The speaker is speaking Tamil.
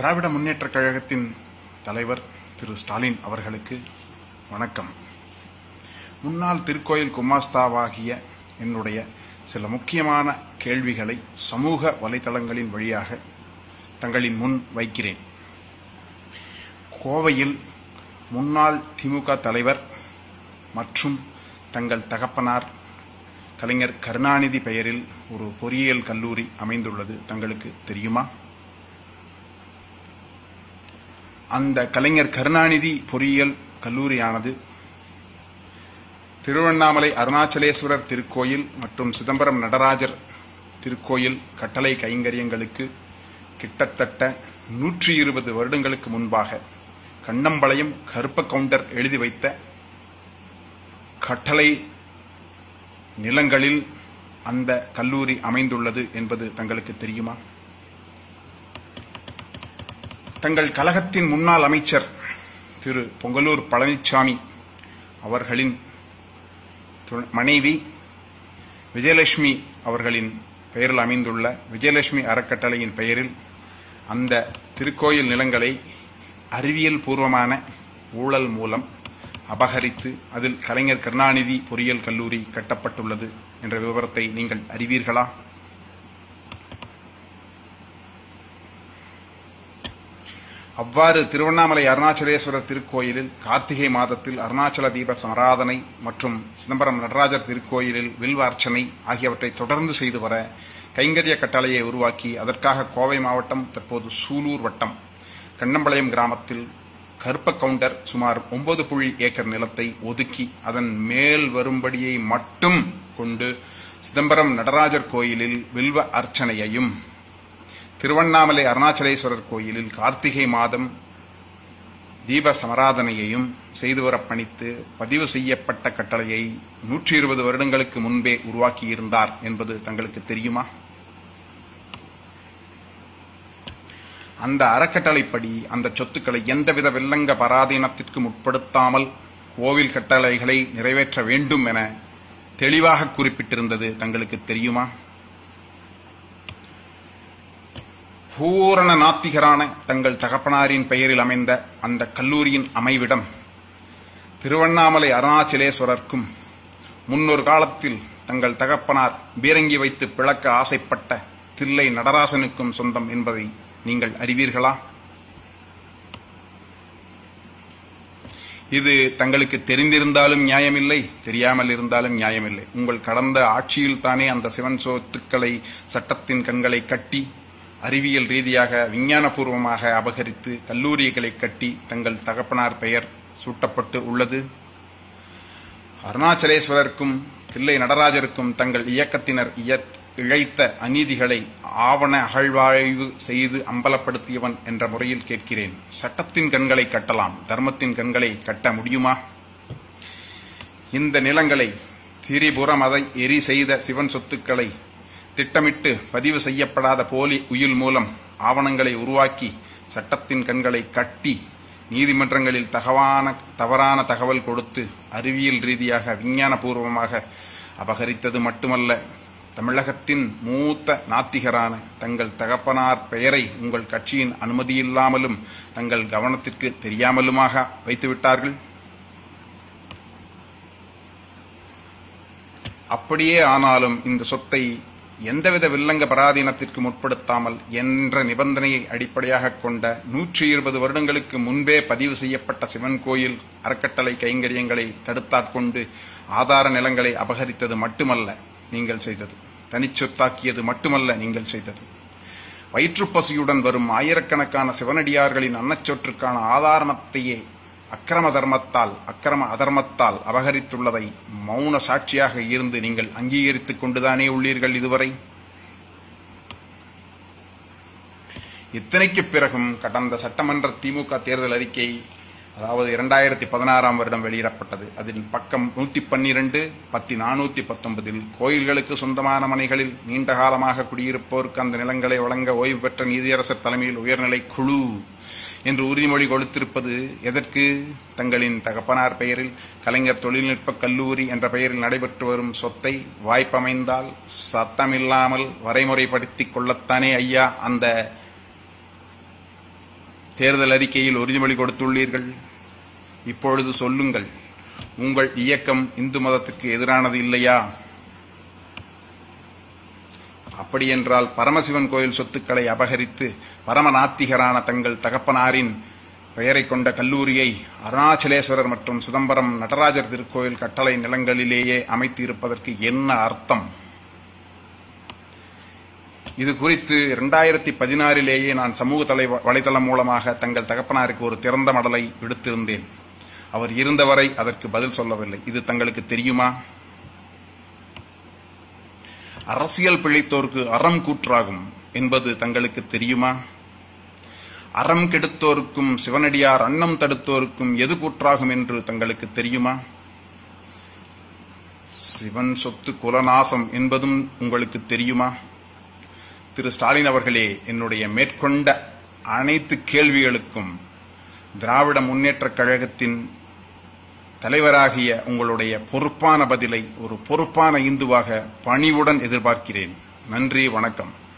திராவிட முன்னேற்றக் கழகத்தின் தலைவர் திரு ஸ்டாலின் அவர்களுக்கு வணக்கம் முன்னாள் திருக்கோயில் குமாஸ்தாவாகிய என்னுடைய சில முக்கியமான கேள்விகளை சமூக வலைதளங்களின் வழியாக தங்களின் முன் வைக்கிறேன் கோவையில் முன்னாள் திமுக தலைவர் மற்றும் தங்கள் தகப்பனார் கலைஞர் கருணாநிதி பெயரில் ஒரு பொறியியல் கல்லூரி அமைந்துள்ளது தங்களுக்கு தெரியுமா அந்த கலைஞர் கருணாநிதி பொறியியல் கல்லூரியானது திருவண்ணாமலை அருணாச்சலேஸ்வரர் திருக்கோயில் மற்றும் சிதம்பரம் நடராஜர் திருக்கோயில் கட்டளை கைங்கரியங்களுக்கு கிட்டத்தட்ட நூற்றி இருபது வருடங்களுக்கு முன்பாக கண்ணம்பாளையம் கருப்ப கவுண்டர் எழுதி வைத்த கட்டளை நிலங்களில் அந்த கல்லூரி அமைந்துள்ளது என்பது தங்களுக்கு தெரியுமா தங்கள் கழகத்தின் முன்னாள் அமைச்சர் திரு பொங்கலூர் பழனிசாமி அவர்களின் து- மனைவி விஜயலட்சுமி அவர்களின் பெயரில் அமைந்துள்ள விஜயலட்சுமி அறக்கட்டளையின் பெயரில் அந்த திருக்கோயில் நிலங்களை அறிவியல் பூர்வமான ஊழல் மூலம் அபகரித்து அதில் கலைஞர் கருணாநிதி பொறியியல் கல்லூரி கட்டப்பட்டுள்ளது என்ற விவரத்தை நீங்கள் அறிவீர்களா அவ்வாறு திருவண்ணாமலை அருணாச்சலேஸ்வரர் திருக்கோயிலில் கார்த்திகை மாதத்தில் அருணாச்சல தீப சமாராதனை மற்றும் சிதம்பரம் நடராஜர் திருக்கோயிலில் வில்வ அர்ச்சனை ஆகியவற்றை தொடர்ந்து செய்து வர கைங்கரிய கட்டளையை உருவாக்கி அதற்காக கோவை மாவட்டம் தற்போது சூலூர் வட்டம் கண்ணம்பாளையம் கிராமத்தில் கருப்ப கவுண்டர் சுமார் ஒன்பது புள்ளி ஏக்கர் நிலத்தை ஒதுக்கி அதன் மேல் வரும்படியை மட்டும் கொண்டு சிதம்பரம் நடராஜர் கோயிலில் வில்வ அர்ச்சனையையும் திருவண்ணாமலை அருணாச்சலேஸ்வரர் கோயிலில் கார்த்திகை மாதம் தீப சமராதனையையும் செய்து வர பணித்து பதிவு செய்யப்பட்ட கட்டளையை நூற்றி இருபது வருடங்களுக்கு முன்பே உருவாக்கியிருந்தார் என்பது தங்களுக்கு தெரியுமா அந்த அறக்கட்டளைப்படி அந்த சொத்துக்களை எந்தவித வில்லங்க பராதீனத்திற்கும் உட்படுத்தாமல் கோவில் கட்டளைகளை நிறைவேற்ற வேண்டும் என தெளிவாக குறிப்பிட்டிருந்தது தங்களுக்கு தெரியுமா பூரண நாத்திகரான தங்கள் தகப்பனாரின் பெயரில் அமைந்த அந்த கல்லூரியின் அமைவிடம் திருவண்ணாமலை அருணாச்சலேஸ்வரர்க்கும் முன்னொரு காலத்தில் தங்கள் தகப்பனார் பீரங்கி வைத்து பிளக்க ஆசைப்பட்ட தில்லை நடராசனுக்கும் சொந்தம் என்பதை நீங்கள் அறிவீர்களா இது தங்களுக்கு தெரிந்திருந்தாலும் நியாயமில்லை தெரியாமல் இருந்தாலும் நியாயமில்லை உங்கள் கடந்த ஆட்சியில் தானே அந்த சிவன் சொத்துக்களை சட்டத்தின் கண்களை கட்டி அறிவியல் ரீதியாக விஞ்ஞானபூர்வமாக அபகரித்து கல்லூரிகளை கட்டி தங்கள் தகப்பனார் பெயர் சூட்டப்பட்டு உள்ளது அருணாச்சலேஸ்வரருக்கும் தில்லை நடராஜருக்கும் தங்கள் இயக்கத்தினர் இய- இழைத்த அநீதிகளை ஆவண அகழ்வாய்வு செய்து அம்பலப்படுத்தியவன் என்ற முறையில் கேட்கிறேன் சட்டத்தின் கண்களை கட்டலாம் தர்மத்தின் கண்களை கட்ட முடியுமா இந்த நிலங்களை திரிபுரம் அதை எரி செய்த சிவன் சொத்துக்களை திட்டமிட்டு பதிவு செய்யப்படாத போலி உயில் மூலம் ஆவணங்களை உருவாக்கி சட்டத்தின் கண்களை கட்டி நீதிமன்றங்களில் தகவான தவறான தகவல் கொடுத்து அறிவியல் ரீதியாக விஞ்ஞானபூர்வமாக அபகரித்தது மட்டுமல்ல தமிழகத்தின் மூத்த நாத்திகரான தங்கள் தகப்பனார் பெயரை உங்கள் கட்சியின் அனுமதியில்லாமலும் தங்கள் கவனத்திற்கு தெரியாமலுமாக வைத்துவிட்டார்கள் அப்படியே ஆனாலும் இந்த சொத்தை எந்தவித வில்லங்க பராதீனத்திற்கு முற்படுத்தாமல் என்ற நிபந்தனையை அடிப்படையாக கொண்ட நூற்றி இருபது வருடங்களுக்கு முன்பே பதிவு செய்யப்பட்ட சிவன் கோயில் அறக்கட்டளை கைங்கரியங்களை தடுத்தாட்கொண்டு ஆதார நிலங்களை அபகரித்தது மட்டுமல்ல நீங்கள் செய்தது தனிச்சொத்தாக்கியது மட்டுமல்ல நீங்கள் செய்தது வயிற்றுப்பசியுடன் வரும் ஆயிரக்கணக்கான சிவனடியார்களின் அன்னச்சொற்றுக்கான ஆதாரணத்தையே அக்கிரம தர்மத்தால் அக்கிரம அதர்மத்தால் அபகரித்துள்ளதை மௌன சாட்சியாக இருந்து நீங்கள் அங்கீகரித்துக் கொண்டுதானே உள்ளீர்கள் இதுவரை இத்தனைக்கு பிறகும் கடந்த சட்டமன்ற திமுக தேர்தல் அறிக்கை அதாவது இரண்டாயிரத்தி பதினாறாம் வருடம் வெளியிடப்பட்டது அதில் பக்கம் நூத்தி பன்னிரண்டு பத்தி நானூத்தி பத்தொன்பதில் கோயில்களுக்கு சொந்தமான மனைகளில் நீண்ட காலமாக குடியிருப்போருக்கு அந்த நிலங்களை வழங்க ஓய்வு பெற்ற நீதியரசர் தலைமையில் உயர்நிலை குழு என்று உறுதிமொழி கொடுத்திருப்பது எதற்கு தங்களின் தகப்பனார் பெயரில் கலைஞர் தொழில்நுட்ப கல்லூரி என்ற பெயரில் நடைபெற்று வரும் சொத்தை வாய்ப்பமைந்தால் சத்தமில்லாமல் வரைமுறைப்படுத்திக் கொள்ளத்தானே ஐயா அந்த தேர்தல் அறிக்கையில் உறுதிமொழி கொடுத்துள்ளீர்கள் இப்பொழுது சொல்லுங்கள் உங்கள் இயக்கம் இந்து மதத்துக்கு எதிரானது இல்லையா அப்படியென்றால் பரமசிவன் கோயில் சொத்துக்களை அபகரித்து பரமநாத்திகரான தங்கள் தகப்பனாரின் பெயரை கொண்ட கல்லூரியை அருணாச்சலேஸ்வரர் மற்றும் சிதம்பரம் நடராஜர் திருக்கோயில் கட்டளை நிலங்களிலேயே அமைத்து இருப்பதற்கு என்ன அர்த்தம் இது குறித்து இரண்டாயிரத்தி பதினாறிலேயே நான் சமூக தலை வலைதளம் மூலமாக தங்கள் தகப்பனாருக்கு ஒரு திறந்த மடலை விடுத்திருந்தேன் அவர் இருந்தவரை அதற்கு பதில் சொல்லவில்லை இது தங்களுக்கு தெரியுமா அரசியல் பிழைத்தோருக்கு அறம் கூற்றாகும் என்பது தங்களுக்கு தெரியுமா அறம் கெடுத்தோருக்கும் சிவனடியார் அன்னம் தடுத்தோருக்கும் எது கூற்றாகும் என்று தங்களுக்கு தெரியுமா சிவன் சொத்து குலநாசம் என்பதும் உங்களுக்கு தெரியுமா திரு ஸ்டாலின் அவர்களே என்னுடைய மேற்கொண்ட அனைத்து கேள்விகளுக்கும் திராவிட முன்னேற்றக் கழகத்தின் தலைவராகிய உங்களுடைய பொறுப்பான பதிலை ஒரு பொறுப்பான இந்துவாக பணிவுடன் எதிர்பார்க்கிறேன் நன்றி வணக்கம்